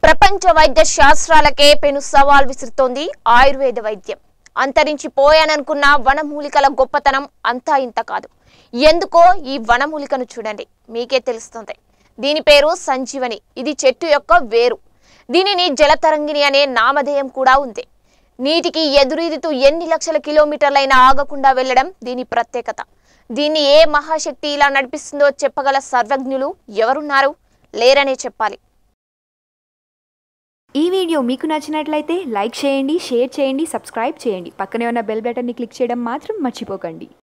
ప్రపంచ వైద్య శాస్త్రాలకే పెను సవాల్ విసురుతోంది ఆయుర్వేద వైద్యం అంతరించిపోయాననుకున్న వనమూలికల గొప్పతనం అంతా ఇంత కాదు ఎందుకో ఈ వనమూలికను చూడండి మీకే తెలుస్తుంది దీని పేరు సంజీవని ఇది చెట్టు యొక్క వేరు దీనిని జలతరంగిణి అనే నామధేయం కూడా ఉంది నీటికి ఎదురీదుతూ ఎన్ని లక్షల కిలోమీటర్లైనా ఆగకుండా వెళ్ళడం దీని ప్రత్యేకత దీన్ని ఏ మహాశక్తి ఇలా నడిపిస్తుందో చెప్పగల సర్వజ్ఞులు ఎవరున్నారు లేరనే చెప్పాలి ఈ వీడియో మీకు నచ్చినట్లయితే లైక్ చేయండి షేర్ చేయండి సబ్స్క్రైబ్ చేయండి పక్కనే ఉన్న బెల్ బటన్ని క్లిక్ చేయడం మాత్రం మర్చిపోకండి